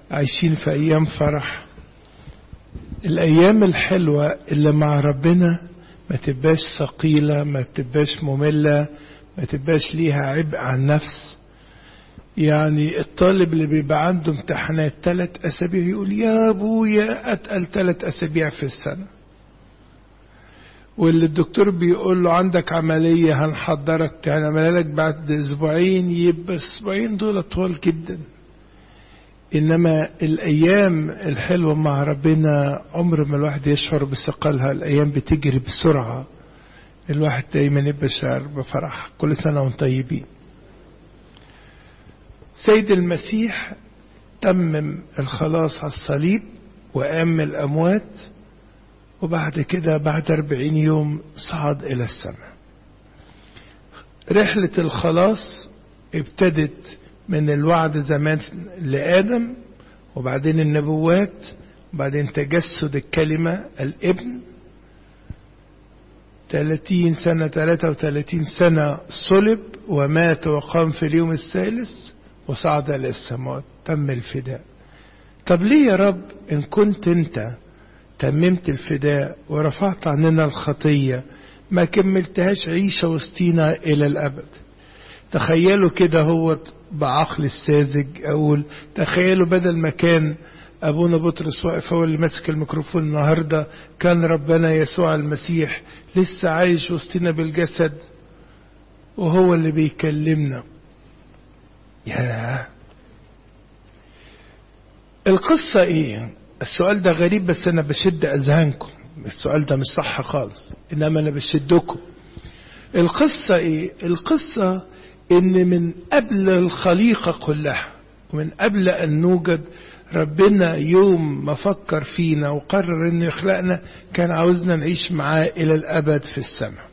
عايشين في أيام فرح الأيام الحلوة اللي مع ربنا ما تبقاش ثقيلة ما تبقاش مملة ما تبقاش ليها عبء عن النفس يعني الطالب اللي بيبقى عنده امتحانات ثلاث أسابيع يقول يا أبويا أتقل ثلاث أسابيع في السنة واللي الدكتور بيقول له عندك عملية هنحضرك هنعملها لك بعد أسبوعين يبقى الأسبوعين دول طوال جدا إنما الأيام الحلوة مع ربنا عمر ما الواحد يشعر بثقلها الأيام بتجري بسرعة الواحد دايما يبقى شعر بفرح كل سنة وانتم طيبين سيد المسيح تمم الخلاص على الصليب وقام من الأموات وبعد كده بعد أربعين يوم صعد إلى السماء رحلة الخلاص ابتدت من الوعد زمان لآدم وبعدين النبوات وبعدين تجسد الكلمة الابن 30 سنة 33 سنة صلب ومات وقام في اليوم الثالث وصعد إلى السماوات تم الفداء طب ليه يا رب إن كنت أنت تممت الفداء ورفعت عننا الخطية ما كملتهاش عيشة وسطينا إلى الأبد تخيلوا كده هو بعقل الساذج أقول تخيلوا بدل ما كان أبونا بطرس واقف هو اللي ماسك الميكروفون النهاردة كان ربنا يسوع المسيح لسه عايش وسطنا بالجسد وهو اللي بيكلمنا يا القصة ايه السؤال ده غريب بس انا بشد اذهانكم السؤال ده مش صح خالص انما انا بشدكم القصة ايه القصة ان من قبل الخليقة كلها ومن قبل ان نوجد ربنا يوم ما فكر فينا وقرر انه يخلقنا كان عاوزنا نعيش معاه الى الابد في السماء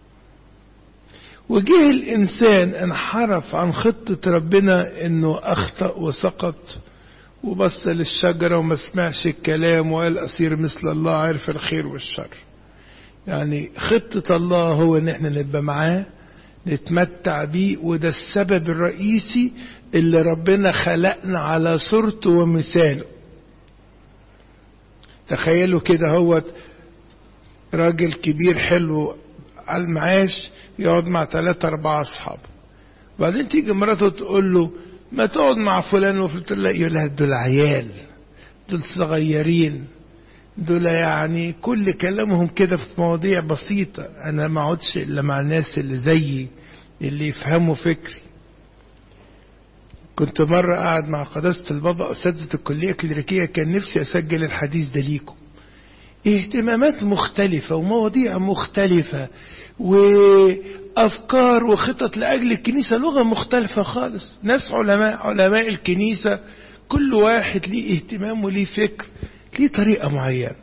وجه الانسان انحرف عن خطة ربنا انه اخطأ وسقط وبص للشجرة وما سمعش الكلام وقال أصير مثل الله عارف الخير والشر يعني خطة الله هو ان احنا نبقى معاه نتمتع بيه وده السبب الرئيسي اللي ربنا خلقنا على صورته ومثاله تخيلوا كده هو راجل كبير حلو على المعاش يقعد مع ثلاثة أربعة أصحاب بعدين تيجي مراته تقول له ما تقعد مع فلان وفلان تقول له يقول لها دول عيال دول صغيرين دول يعني كل كلامهم كده في مواضيع بسيطة أنا ما اقعدش إلا مع الناس اللي زيي اللي يفهموا فكري كنت مرة قاعد مع قداسة البابا أساتذة الكلية الكليريكية كان نفسي أسجل الحديث ده ليكم اهتمامات مختلفة ومواضيع مختلفة وأفكار وخطط لأجل الكنيسة لغة مختلفة خالص ناس علماء علماء الكنيسة كل واحد ليه اهتمام وليه فكر ليه طريقة معينة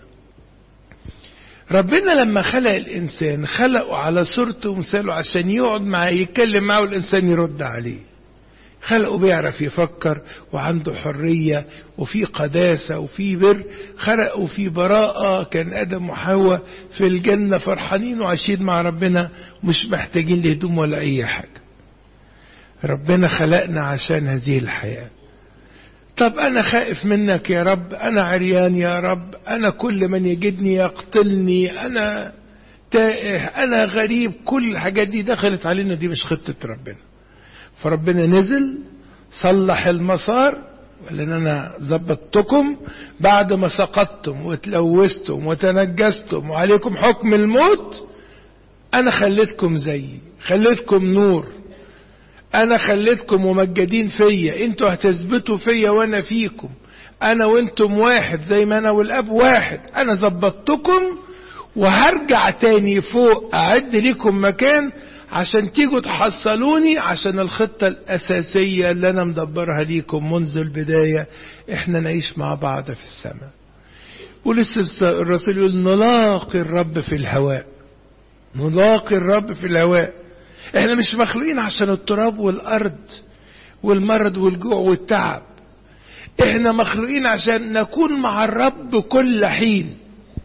ربنا لما خلق الإنسان خلقه على صورته ومثاله عشان يقعد معاه يتكلم معاه والإنسان يرد عليه خلقه بيعرف يفكر وعنده حرية وفي قداسة وفي بر خلقه في براءة كان آدم وحواء في الجنة فرحانين وعايشين مع ربنا مش محتاجين لهدوم ولا أي حاجة ربنا خلقنا عشان هذه الحياة طب أنا خائف منك يا رب أنا عريان يا رب أنا كل من يجدني يقتلني أنا تائه أنا غريب كل الحاجات دي دخلت علينا دي مش خطة ربنا فربنا نزل صلح المسار ولان انا ظبطتكم بعد ما سقطتم وتلوثتم وتنجستم وعليكم حكم الموت انا خليتكم زيي خليتكم نور انا خليتكم ممجدين فيا انتوا هتثبتوا فيا وانا فيكم انا وانتم واحد زي ما انا والاب واحد انا ظبطتكم وهرجع تاني فوق اعد لكم مكان عشان تيجوا تحصلوني عشان الخطة الأساسية اللي أنا مدبرها ليكم منذ البداية إحنا نعيش مع بعض في السماء ولسه الرسول يقول نلاقي الرب في الهواء نلاقي الرب في الهواء إحنا مش مخلوقين عشان التراب والأرض والمرض والجوع والتعب إحنا مخلوقين عشان نكون مع الرب كل حين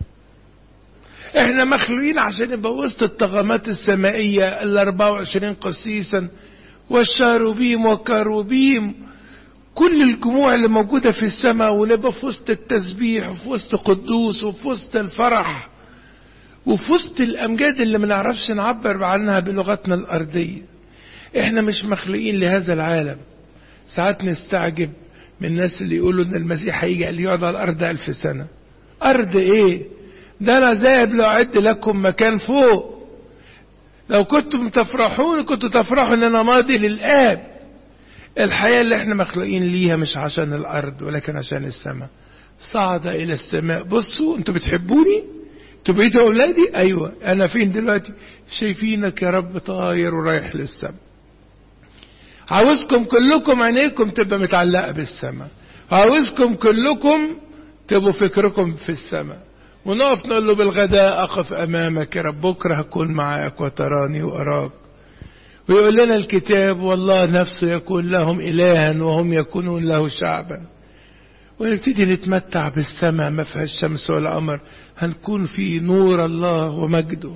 احنا مخلوقين عشان نبقى وسط الطغمات السمائية ال 24 قسيسا والشاروبيم والكروبيم كل الجموع اللي موجودة في السماء ونبقى في وسط التسبيح وفي وسط قدوس وفي وسط الفرح وفي وسط الأمجاد اللي ما نعرفش نعبر عنها بلغتنا الأرضية احنا مش مخلوقين لهذا العالم ساعات نستعجب من الناس اللي يقولوا ان المسيح هيجي قال يقعد على الارض الف سنة ارض ايه ده انا ذاهب لاعد لكم مكان فوق لو كنتم تفرحون كنتوا تفرحوا ان انا ماضي للاب الحياة اللي احنا مخلوقين ليها مش عشان الارض ولكن عشان السماء صعد الى السماء بصوا انتوا بتحبوني انتوا بقيتوا اولادي ايوه انا فين دلوقتي شايفينك يا رب طاير ورايح للسماء عاوزكم كلكم عينيكم تبقى متعلقة بالسماء عاوزكم كلكم تبقوا فكركم في السماء ونقف نقول له بالغداء أقف أمامك يا رب بكرة هكون معاك وتراني وأراك ويقول لنا الكتاب والله نفسه يكون لهم إلها وهم يكونون له شعبا ونبتدي نتمتع بالسماء ما فيهاش شمس ولا قمر هنكون في نور الله ومجده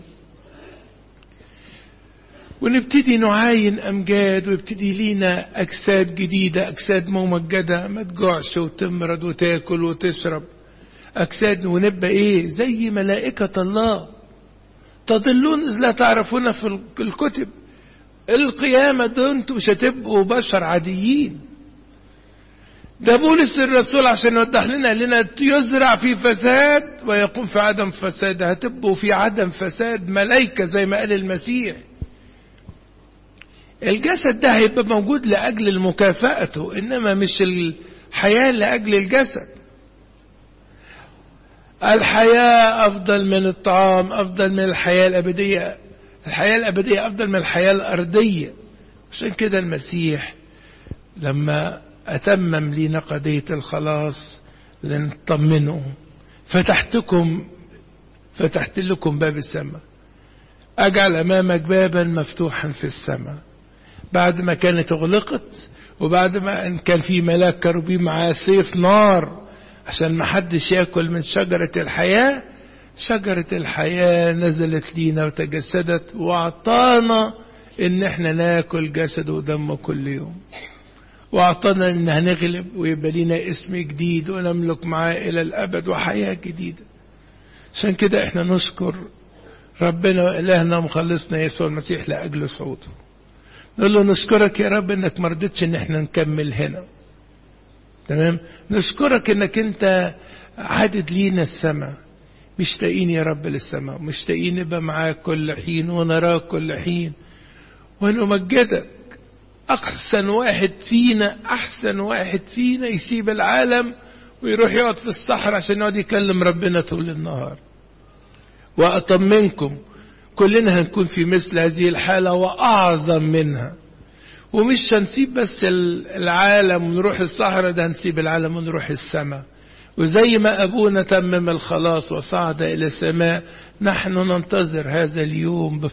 ونبتدي نعاين أمجاد ويبتدي لينا أجساد جديدة أجساد ممجدة ما تجوعش وتمرض وتاكل وتشرب أجساد ونبقى إيه زي ملائكة الله تضلون إذ لا تعرفون في الكتب القيامة ده انتوا مش هتبقوا بشر عاديين ده بولس الرسول عشان يوضح لنا قال لنا يزرع في فساد ويقوم في عدم فساد هتبقوا في عدم فساد ملائكة زي ما قال المسيح الجسد ده هيبقى موجود لأجل المكافأته إنما مش الحياة لأجل الجسد الحياة أفضل من الطعام أفضل من الحياة الأبدية الحياة الأبدية أفضل من الحياة الأرضية عشان كده المسيح لما أتمم لينا قضية الخلاص لنطمنه فتحتكم فتحت لكم باب السماء أجعل أمامك بابا مفتوحا في السماء بعد ما كانت أغلقت وبعد ما كان في ملاك كروبي معاه سيف نار عشان ما حدش ياكل من شجرة الحياة شجرة الحياة نزلت لينا وتجسدت وأعطانا إن احنا ناكل جسده ودمه كل يوم وأعطانا إن هنغلب ويبقى لينا اسم جديد ونملك معاه إلى الأبد وحياة جديدة عشان كده احنا نشكر ربنا وإلهنا ومخلصنا يسوع المسيح لأجل صعوده نقول له نشكرك يا رب انك ما رضيتش ان احنا نكمل هنا تمام نشكرك انك انت عادد لينا السماء مشتاقين يا رب للسماء مشتاقين نبقى معاك كل حين ونراك كل حين ونمجدك احسن واحد فينا احسن واحد فينا يسيب العالم ويروح يقعد في الصحراء عشان يقعد يكلم ربنا طول النهار واطمنكم كلنا هنكون في مثل هذه الحالة وأعظم منها ومش هنسيب بس العالم ونروح الصحراء ده هنسيب العالم ونروح السماء وزي ما أبونا تمم الخلاص وصعد إلى السماء نحن ننتظر هذا اليوم